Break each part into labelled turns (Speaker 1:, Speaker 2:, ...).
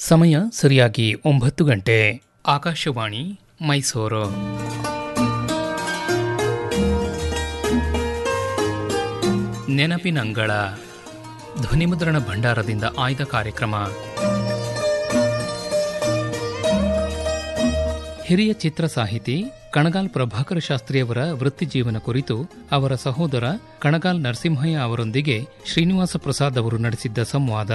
Speaker 1: ಸಮಯ ಸರಿಯಾಗಿ ಒಂಬತ್ತು ಗಂಟೆ ಆಕಾಶವಾಣಿ ಮೈಸೂರು ನೆನಪಿನಂಗಳ ಧ್ವನಿಮುದ್ರಣ ಭಂಡಾರದಿಂದ ಆಯ್ದ ಕಾರ್ಯಕ್ರಮ ಹಿರಿಯ ಚಿತ್ರ ಸಾಹಿತಿ ಕಣಗಾಲ್ ಪ್ರಭಾಕರ ಶಾಸ್ತ್ರಿಯವರ ವೃತ್ತಿಜೀವನ ಕುರಿತು ಅವರ ಸಹೋದರ ಕಣಗಾಲ್ ನರಸಿಂಹಯ್ಯ ಅವರೊಂದಿಗೆ ಶ್ರೀನಿವಾಸ ಪ್ರಸಾದ್ ಅವರು ನಡೆಸಿದ್ದ ಸಂವಾದ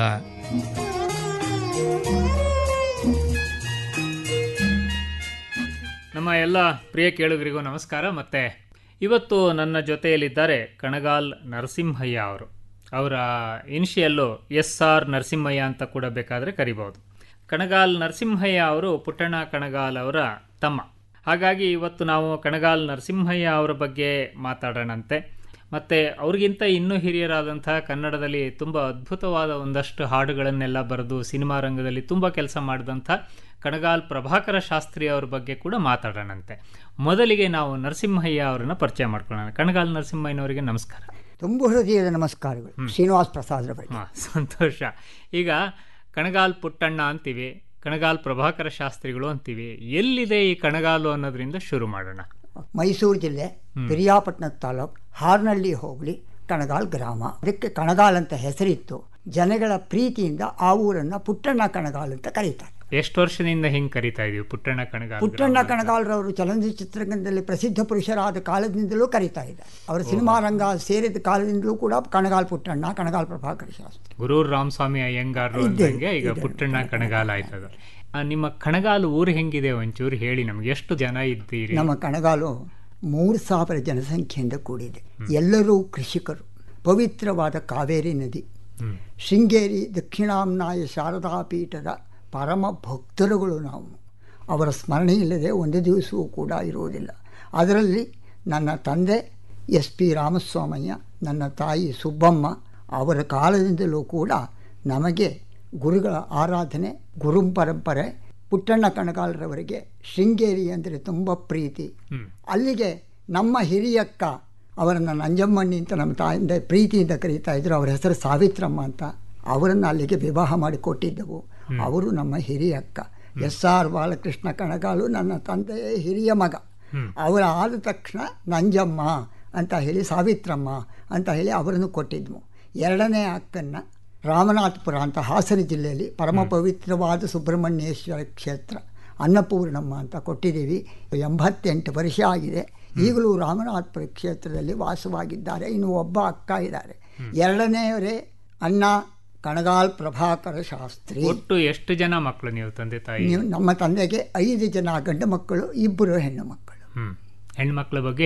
Speaker 2: ನಮ್ಮ ಎಲ್ಲ ಪ್ರಿಯ ಕೇಳುಗರಿಗೂ ನಮಸ್ಕಾರ ಮತ್ತೆ ಇವತ್ತು ನನ್ನ ಜೊತೆಯಲ್ಲಿದ್ದಾರೆ ಕಣಗಾಲ್ ನರಸಿಂಹಯ್ಯ ಅವರು ಅವರ ಇನಿಷಿಯಲ್ಲು ಎಸ್ ಆರ್ ನರಸಿಂಹಯ್ಯ ಅಂತ ಕೂಡ ಬೇಕಾದರೆ ಕರಿಬಹುದು ಕಣಗಾಲ್ ನರಸಿಂಹಯ್ಯ ಅವರು ಪುಟ್ಟಣ್ಣ ಕಣಗಾಲ್ ಅವರ ತಮ್ಮ ಹಾಗಾಗಿ ಇವತ್ತು ನಾವು ಕಣಗಾಲ್ ನರಸಿಂಹಯ್ಯ ಅವರ ಬಗ್ಗೆ ಮಾತಾಡೋಣಂತೆ ಮತ್ತು ಅವ್ರಿಗಿಂತ ಇನ್ನೂ ಹಿರಿಯರಾದಂತಹ ಕನ್ನಡದಲ್ಲಿ ತುಂಬ ಅದ್ಭುತವಾದ ಒಂದಷ್ಟು ಹಾಡುಗಳನ್ನೆಲ್ಲ ಬರೆದು ಸಿನಿಮಾ ರಂಗದಲ್ಲಿ ತುಂಬ ಕೆಲಸ ಮಾಡಿದಂಥ ಕಣಗಾಲ್ ಪ್ರಭಾಕರ ಶಾಸ್ತ್ರಿ ಅವ್ರ ಬಗ್ಗೆ ಕೂಡ ಮಾತಾಡೋಣಂತೆ ಮೊದಲಿಗೆ ನಾವು ನರಸಿಂಹಯ್ಯ ಅವರನ್ನ ಪರಿಚಯ ಮಾಡ್ಕೊಳ್ಳೋಣ ಕಣಗಾಲ್ ನರಸಿಂಹಯ್ಯನವರಿಗೆ ನಮಸ್ಕಾರ
Speaker 3: ತುಂಬು ಹೃದಯದ ನಮಸ್ಕಾರಗಳು ಶ್ರೀನಿವಾಸ್ ಪ್ರಸಾದ್ರವರಿಗೆ
Speaker 2: ಹಾಂ ಸಂತೋಷ ಈಗ ಕಣಗಾಲ್ ಪುಟ್ಟಣ್ಣ ಅಂತೀವಿ ಕಣಗಾಲ್ ಪ್ರಭಾಕರ ಶಾಸ್ತ್ರಿಗಳು ಅಂತೀವಿ ಎಲ್ಲಿದೆ ಈ ಕಣಗಾಲು ಅನ್ನೋದ್ರಿಂದ ಶುರು ಮಾಡೋಣ
Speaker 3: ಮೈಸೂರು ಜಿಲ್ಲೆ ಪಿರಿಯಾಪಟ್ಟಣ ತಾಲೂಕು ಹಾರ್ನಳ್ಳಿ ಹೋಬಳಿ ಕಣಗಾಲ್ ಗ್ರಾಮ ಅದಕ್ಕೆ ಕಣಗಾಲ್ ಅಂತ ಹೆಸರಿತ್ತು ಜನಗಳ ಪ್ರೀತಿಯಿಂದ ಆ ಊರನ್ನ ಪುಟ್ಟಣ್ಣ ಕಣಗಾಲ್ ಅಂತ ಕರೀತಾರೆ
Speaker 2: ಎಷ್ಟು ವರ್ಷದಿಂದ ಹಿಂಗೆ ಕರಿತಾ ಇದೀವಿ ಪುಟ್ಟಣ್ಣ ಕಣಗಾಲ್
Speaker 3: ಪುಟ್ಟಣ್ಣ ಕಣಗಾಲ್ರವರು ಚಲನಚಿತ್ರರಂಗದಲ್ಲಿ ಪ್ರಸಿದ್ಧ ಪುರುಷರಾದ ಕಾಲದಿಂದಲೂ ಕರೀತಾ ಇದ್ದಾರೆ ಅವರ ಸಿನಿಮಾ ರಂಗ ಸೇರಿದ ಕಾಲದಿಂದಲೂ ಕೂಡ ಕಣಗಾಲ್ ಪುಟ್ಟಣ್ಣ ಕಣಗಾಲ್ ಪ್ರಭಾಕರ ಶಾಸ್ತ್ರಿ
Speaker 2: ಗುರೂರ್ ರಾಮಸ್ವಾಮಿ ಅಯ್ಯಂಗಾರ್ರು ಅಂದಂಗೆ ಈಗ ಪುಟ್ಟಣ್ಣ ಕಣಗಾಲ್ ಆಯ್ತದ ಆ, ನಿಮ್ಮ ಕಣಗಾಲು ಊರು ಹೆಂಗಿದೆ ಒಂಚೂರು ಹೇಳಿ ನಮ್ಗೆ ಎಷ್ಟು ಜನ ಇದ್ದೀರಿ
Speaker 3: ನಮ್ಮ ಕಣಗಾಲು ಮೂರು ಸಾವಿರ ಜನಸಂಖ್ಯೆಯಿಂದ ಕೂಡಿದೆ ಎಲ್ಲರೂ ಕೃಷಿಕರು ಪವಿತ್ರವಾದ ಕಾವೇರಿ ನದಿ
Speaker 2: ಹ್ಮ್.
Speaker 3: ಶೃಂಗೇರಿ ದಕ್ಷಿಣಾಮ್ನಾಯ ಶಾರದಾ ಪೀಠದ ಪರಮ ಭಕ್ತರುಗಳು ನಾವು ಅವರ ಸ್ಮರಣೆ ಇಲ್ಲದೆ ಒಂದು ದಿವಸವೂ ಕೂಡ ಇರುವುದಿಲ್ಲ ಅದರಲ್ಲಿ ನನ್ನ ತಂದೆ ಎಸ್ ಪಿ ರಾಮಸ್ವಾಮಯ್ಯ ನನ್ನ ತಾಯಿ ಸುಬ್ಬಮ್ಮ ಅವರ ಕಾಲದಿಂದಲೂ ಕೂಡ ನಮಗೆ ಗುರುಗಳ ಆರಾಧನೆ ಗುರು ಪರಂಪರೆ ಪುಟ್ಟಣ್ಣ ಕಣಗಾಲರವರಿಗೆ ಶೃಂಗೇರಿ ಅಂದರೆ ತುಂಬ ಪ್ರೀತಿ ಅಲ್ಲಿಗೆ ನಮ್ಮ ಹಿರಿಯಕ್ಕ ಅವರನ್ನು ನಂಜಮ್ಮಣ್ಣಿ ಅಂತ ನಮ್ಮ ತಾಯಿಂದ ಪ್ರೀತಿಯಿಂದ ಕರೀತಾ ಇದ್ರು ಅವರ ಹೆಸರು ಸಾವಿತ್ರಮ್ಮ ಅಂತ ಅವರನ್ನು ಅಲ್ಲಿಗೆ ವಿವಾಹ ಮಾಡಿ ಕೊಟ್ಟಿದ್ದೆವು ಅವರು ನಮ್ಮ ಹಿರಿಯಕ್ಕ ಎಸ್ ಆರ್ ಬಾಲಕೃಷ್ಣ ಕಣಗಾಲು ನನ್ನ ತಂದೆಯ ಹಿರಿಯ ಮಗ ಅವರ ಆದ ತಕ್ಷಣ ನಂಜಮ್ಮ ಅಂತ ಹೇಳಿ ಸಾವಿತ್ರಮ್ಮ ಅಂತ ಹೇಳಿ ಅವರನ್ನು ಕೊಟ್ಟಿದ್ವು ಎರಡನೇ ಅಕ್ಕನ್ನು ರಾಮನಾಥಪುರ ಅಂತ ಹಾಸನ ಜಿಲ್ಲೆಯಲ್ಲಿ ಪರಮ ಪವಿತ್ರವಾದ ಸುಬ್ರಹ್ಮಣ್ಯೇಶ್ವರ ಕ್ಷೇತ್ರ ಅನ್ನಪೂರ್ಣಮ್ಮ ಅಂತ ಕೊಟ್ಟಿದ್ದೀವಿ ಎಂಬತ್ತೆಂಟು ವರ್ಷ ಆಗಿದೆ ಈಗಲೂ ರಾಮನಾಥಪುರ ಕ್ಷೇತ್ರದಲ್ಲಿ ವಾಸವಾಗಿದ್ದಾರೆ ಇನ್ನು ಒಬ್ಬ ಅಕ್ಕ ಇದ್ದಾರೆ ಎರಡನೆಯವರೇ ಅಣ್ಣ ಕಣಗಾಲ್ ಪ್ರಭಾಕರ ಶಾಸ್ತ್ರಿ
Speaker 2: ಒಟ್ಟು ಎಷ್ಟು ಜನ ಮಕ್ಕಳು ನೀವು ತಂದೆ ತಾಯಿ
Speaker 3: ನೀವು ನಮ್ಮ ತಂದೆಗೆ ಐದು ಜನ ಗಂಡು ಮಕ್ಕಳು ಇಬ್ಬರು ಹೆಣ್ಣು ಮಕ್ಕಳು
Speaker 2: ಹ್ಮ್ ಹೆಣ್ಮಕ್ಳ ಬಗ್ಗೆ